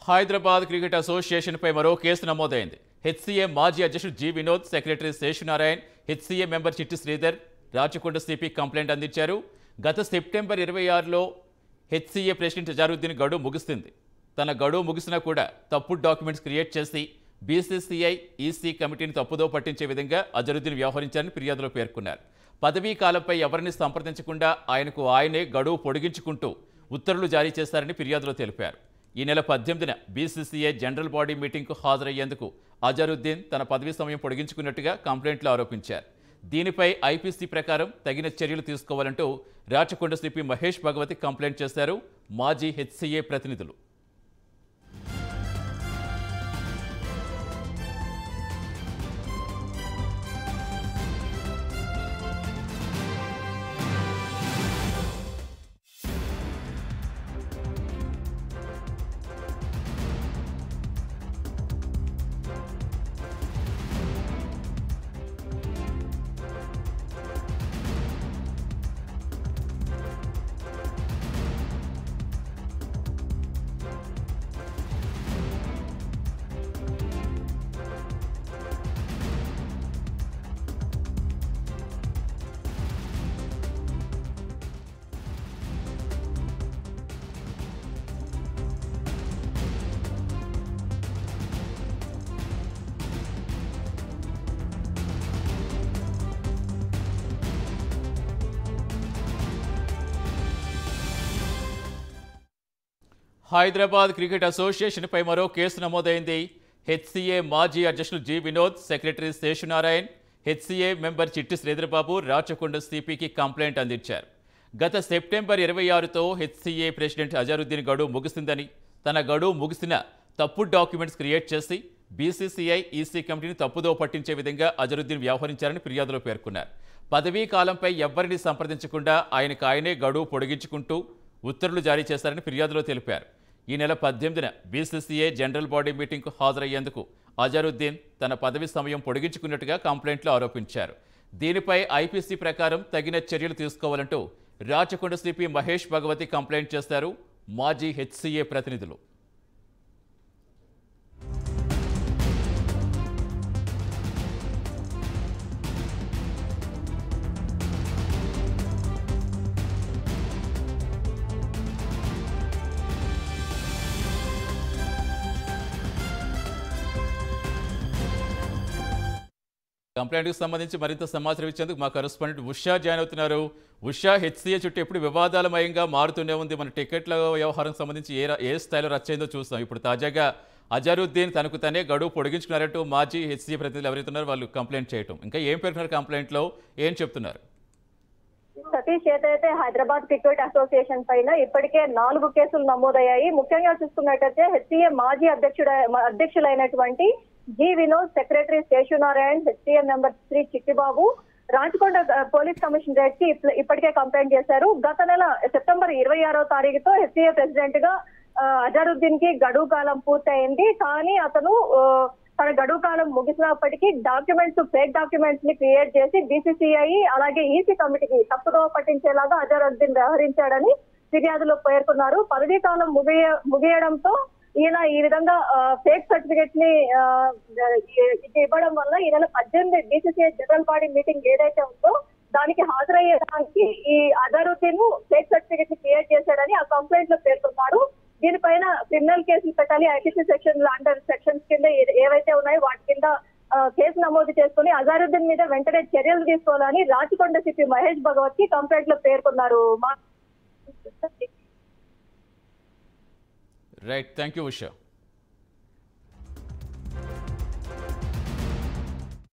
Hyderabad cricket అసోసియేషన్పై మరో case నమోదైంది HCA మాజీ అధ్యక్షుడు G Vinod secretary Seshunarayan HCA member Chitti Sridhar Rachakonda CP complaint అందించారు గత సెప్టెంబర్ ఇరవై ఆరులో హెచ్సీఏ ప్రెసిడెంట్ అజారుద్దీన్ గడువు ముగుస్తుంది తన గడువు ముగిసినా కూడా తప్పుడు డాక్యుమెంట్స్ క్రియేట్ చేసి బీసీసీఐ ఈసీ కమిటీని తప్పుదో పట్టించే విధంగా అజరుద్దీన్ వ్యవహరించారని ఫిర్యాదులో పేర్కొన్నారు పదవీ కాలంపై ఎవరిని సంప్రదించకుండా ఆయనకు ఆయనే గడువు పొడిగించుకుంటూ ఉత్తర్వులు జారీ చేశారని ఫిర్యాదులో తెలిపారు ఈ నెల పద్దెనిమిదిన బీసీసీఐ జనరల్ బాడీ మీటింగ్కు హాజరయ్యేందుకు అజరుద్దీన్ తన పదవీ సమయం పొడిగించుకున్నట్టుగా కంప్లైంట్లో ఆరోపించారు దీనిపై ఐపీసీ ప్రకారం తగిన చర్యలు తీసుకోవాలంటూ రాచకొండ సిపి మహేష్ భగవతి కంప్లైంట్ చేశారు మాజీ హెచ్సీఏ ప్రతినిధులు హైదరాబాద్ క్రికెట్ అసోసియేషన్పై మరో కేసు నమోదైంది హెచ్సీఏ మాజీ అధ్యక్షులు G Vinod secretary Seshunarayan HCA member Chitti Sridharbabu Rachakonda సిపికి complaint అందించారు గత సెప్టెంబర్ ఇరవై ఆరుతో హెచ్సీఏ ప్రెసిడెంట్ అజరుద్దీన్ గడువు ముగిసిందని తన గడువు ముగిసిన తప్పుడు డాక్యుమెంట్స్ క్రియేట్ చేసి బీసీసీఐ ఈసీ కమిటీని తప్పుదో పట్టించే విధంగా అజరుద్దీన్ వ్యవహరించారని ఫిర్యాదులో పేర్కొన్నారు పదవీ కాలంపై ఎవ్వరిని సంప్రదించకుండా ఆయనకు ఆయనే గడువు పొడిగించుకుంటూ ఉత్తర్వులు జారీ చేశారని ఫిర్యాదులో తెలిపారు ఈ నెల పద్దెనిమిదిన బీసీసీఏ జనరల్ బాడీ మీటింగ్కు హాజరయ్యేందుకు అజరుద్దీన్ తన పదవి సమయం పొడిగించుకున్నట్టుగా కంప్లైంట్లో ఆరోపించారు దీనిపై ఐపీసీ ప్రకారం తగిన చర్యలు తీసుకోవాలంటూ రాచకొండ సిపి మహేష్ భగవతి కంప్లైంట్ చేశారు మాజీ హెచ్సీఏ ప్రతినిధులు కంప్లైంట్కి సంబంధించి మరింత సమాచారం ఇచ్చేందుకు మా కరెస్పాండెంట్ ఉషా జాయిన్ అవుతున్నారు ఉషా హెచ్సీఏ చుట్టూ ఎప్పుడు వివాదాలమయంగా మారుతూనే ఉంది మన టికెట్ల వ్యవహారం సంబంధించి ఏ ర- ఏ స్థాయిలో రచ్చయిందో చూస్తాం ఇప్పుడు తాజాగా అజరుద్దీన్ తనకు తనే గడువు పొడిగించుకున్నారంటూ మాజీ హెచ్సీఏ ప్రతినిధులు ఎవరైతే ఉన్నారో వాళ్ళు కంప్లైంట్ చేయటం ఇంకా ఏం పేర్కొన్నారు కంప్లైంట్లో ఏం చెప్తున్నారు సతీష్ ఏదైతే హైదరాబాద్ క్రికెట్ అసోసియేషన్ పైన ఇప్పటికే నాలుగు కేసులు నమోదయ్యాయి ముఖ్యంగా చూసుకున్నట్టయితే హెచ్సీఏ మాజీ అధ్యక్షుడ అధ్యక్షులైనటువంటి G Vinod secretary Seshunarayan HCA member Shri Chittibabu Rachakonda ఆ, పోలీస్ కమిషనరేట్ కి ఇప్ప- ఇప్పటికే కంప్లైంట్ చేశారు గత నెల సెప్టెంబర్ ఇరవై ఆరో తారీఖుతో హెచ్సీఏ ప్రెసిడెంట్ గా ఆ, అజరుద్దీన్ కి గడువు కాలం పూర్తయింది కానీ అతను ఆ, తన గడువు కాలం ముగిసినప్పటికీ డాక్యుమెంట్స్ ఫేక్ డాక్యుమెంట్స్ ని క్రియేట్ చేసి బీసీసీఐ అలాగే ఈసీ కమిటీకి తప్పుదో పట్టించేలాగా అజరుద్దీన్ వ్యవహరించాడని ఫిర్యాదులో పేర్కొన్నారు పదవీ కాలం ముగియ ముగియడంతో ఈయన ఈ విధంగా ఫేక్ సర్టిఫికెట్స్ ని ఆ, ఇది ఇవ్వడం వల్ల ఈ నెల పద్దెనిమిది బీసీసీఐ జనరల్ బాడీ మీటింగ్ ఏదైతే ఉందో దానికి హాజరయ్యేదానికి ఈ అజరుద్దీన్ ఫేక్ సర్టిఫికెట్ ని క్రియేట్ చేశాడని ఆ కంప్లైంట్ లో పేర్కొన్నారు దీనిపైన క్రిమినల్ కేసులు పెట్టాలి ఐటీసీ సెక్షన్ అండర్ సెక్షన్స్ కింద ఏ- ఏవైతే ఉన్నాయో వాటి కింద ఆ, కేసు నమోదు చేసుకుని అజారుద్దీన్ మీద వెంటనే చర్యలు తీసుకోవాలని రాచకొండ సిపి మహేష్ భగవత్ కి కంప్లైంట్ లో పేర్కొన్నారు మా రైట్ థ్యాంక్ యూ ఉషా